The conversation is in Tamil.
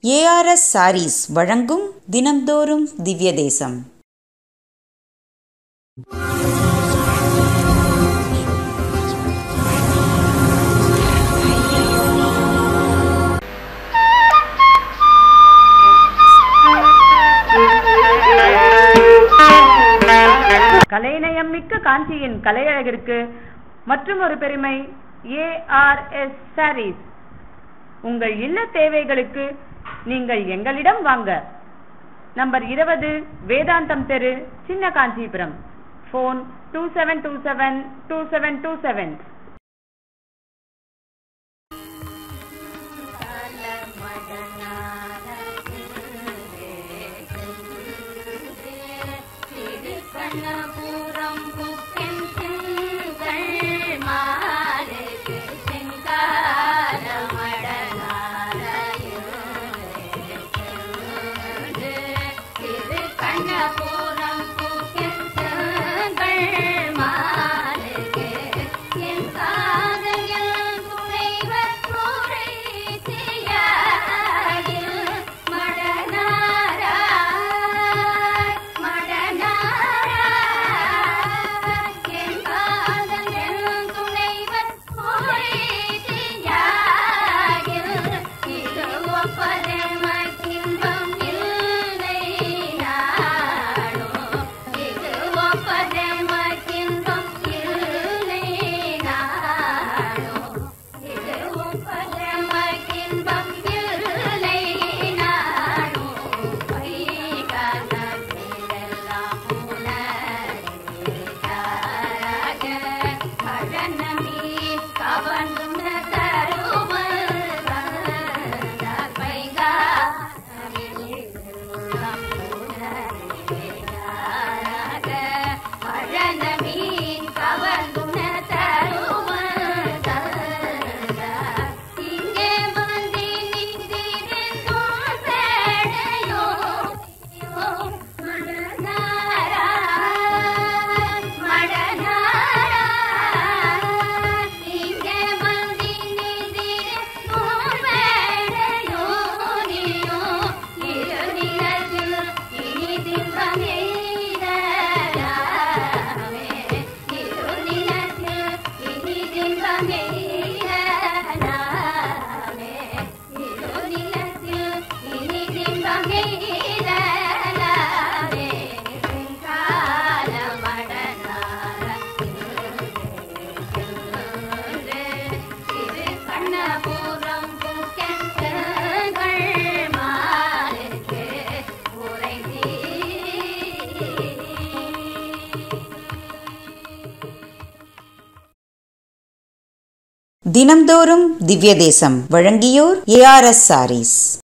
ஏஆர்எஸ் சாரீஸ் வழங்கும் தினம்தோறும் திவ்ய தேசம் கலைநயம் மிக்க காஞ்சியின் கலையழகிற்கு மற்றும் ஒரு பெருமை ஏஆர்எஸ் சாரீஸ் உங்கள் இல்ல தேவைகளுக்கு நீங்கள் எங்களிடம் வாங்க நம்பர் இருபது வேதாந்தம் தெரு Chinna Kanchipuram phone two seven two seven two seven two seven Kannapuram புக்கென் திங்கள் மாலுக்கு செங்கால திரு கண்ணபுரம் புக்கென் திங்கள் மாலுக்கு என் காதல் துணைவர் கூரை செய்யாயில் மடனாராய் மடனாராய் என் காதல் என் துணைவர் கூரை செய்யாயில் இது ஒப்பதமக்கின்பம் இல்லை நாடோ இது ஒப்பதமக்கின்பம் இல்லை நாடோ இது ஒப்பதமக்கின்பம் இல்லை நாடோ பைகானத்திலெல்லாம் உணர்கிறாக கடனமி கவர்ந்த தருமல் பைகா பழனமீன் கவர்ந்துண தருமல் இங்கே வந்து நின்றிருந்தோம் பேடையோ மடனாரா மடனாரா இங்கே வந்து நின்றிருந்தோம் பேடையோ நீயோ இரு நிலத்தில் இனி தின்பம் எய்தலாமே இரு நிலத்தில் இனி தின்பம் எய்தலாமே இரு நிலத்தில் இனி தின்பம் எய்தலாமே கால மடனார திரு கண்ணபுரம் புக்கெங்கள் மாலுக்கு உரைத்தீ தினம்தோறும் திவ்ய தேசம் வழங்கியோர் ஏஆர்எஸ் சாரீஸ்